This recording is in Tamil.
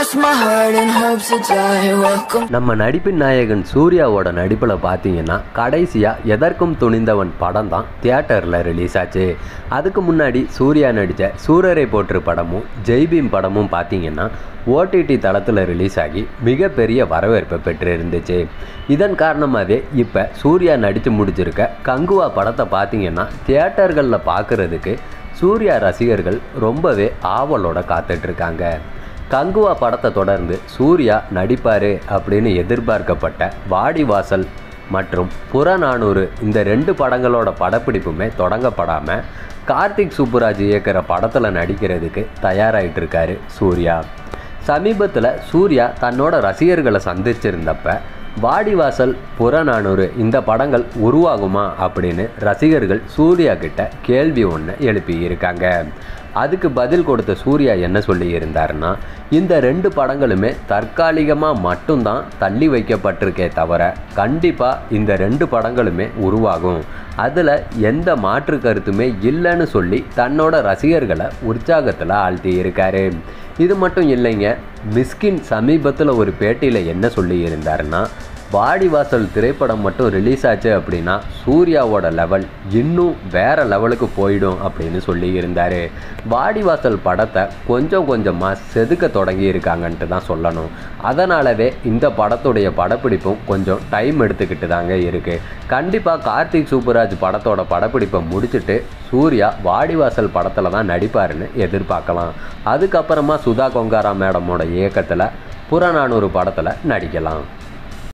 cross my heart and hope to die. Welcome. நம்ம நடிப்பின் நாயகன் சூர்யாவோட நடிப்பில் பார்த்தீங்கன்னா கடைசியாக எதற்கும் துணிந்தவன் படம் தான் தியேட்டரில் ரிலீஸ் ஆச்சு அதுக்கு முன்னாடி சூர்யா நடித்த சூரரை போற்று படமும் ஜெய்பீம் படமும் பார்த்தீங்கன்னா ஓடிடி தளத்தில் ரிலீஸ் ஆகி மிகப்பெரிய வரவேற்பை பெற்று இருந்துச்சு இதன் காரணமாகவே இப்போ சூர்யா நடித்து முடிச்சிருக்க கங்குவா படத்தை பார்த்தீங்கன்னா தியேட்டர்களில் பார்க்குறதுக்கு சூர்யா ரசிகர்கள் ரொம்பவே ஆவலோட காத்துட்ருக்காங்க கங்குவா படத்தை தொடர்ந்து சூர்யா நடிப்பார் அப்படின்னு எதிர்பார்க்கப்பட்ட வாடிவாசல் மற்றும் புறநானூறு இந்த ரெண்டு படங்களோட படப்பிடிப்புமே தொடங்கப்படாமல் கார்த்திக் சுப்புராஜ் இயக்கிற படத்தில் நடிக்கிறதுக்கு தயாராகிட்டு இருக்காரு சூர்யா சமீபத்தில் சூர்யா தன்னோட ரசிகர்களை சந்திச்சிருந்தப்ப வாடிவாசல் புறநானூறு இந்த படங்கள் உருவாகுமா அப்படின்னு ரசிகர்கள் சூர்யா கிட்ட கேள்வி ஒன்று எழுப்பி இருக்காங்க அதுக்கு பதில் கொடுத்த சூர்யா என்ன சொல்லி இருந்தாருன்னா இந்த ரெண்டு படங்களுமே தற்காலிகமாக மட்டும்தான் தள்ளி வைக்கப்பட்டிருக்கே தவிர கண்டிப்பாக இந்த ரெண்டு படங்களுமே உருவாகும் அதில் எந்த மாற்று கருத்துமே இல்லைன்னு சொல்லி தன்னோட ரசிகர்களை உற்சாகத்தில் ஆழ்த்தி இருக்காரு இது மட்டும் இல்லைங்க மிஸ்கின் சமீபத்தில் ஒரு பேட்டியில் என்ன சொல்லி இருந்தாருன்னா வாடிவாசல் திரைப்படம் மட்டும் ரிலீஸ் ஆச்சு அப்படின்னா சூர்யாவோட லெவல் இன்னும் வேற லெவலுக்கு போயிடும் அப்படின்னு சொல்லி இருந்தார் வாடிவாசல் படத்தை கொஞ்சம் கொஞ்சமாக செதுக்க தொடங்கி இருக்காங்கன்ட்டு தான் சொல்லணும் அதனாலவே இந்த படத்துடைய படப்பிடிப்பும் கொஞ்சம் டைம் எடுத்துக்கிட்டு தாங்க இருக்குது கண்டிப்பாக கார்த்திக் சூப்பராஜ் படத்தோட படப்பிடிப்பை முடிச்சுட்டு சூர்யா வாடிவாசல் படத்தில் தான் நடிப்பாருன்னு எதிர்பார்க்கலாம் அதுக்கப்புறமா சுதா கொங்காரா மேடமோட இயக்கத்தில் புறநானூறு படத்தில் நடிக்கலாம்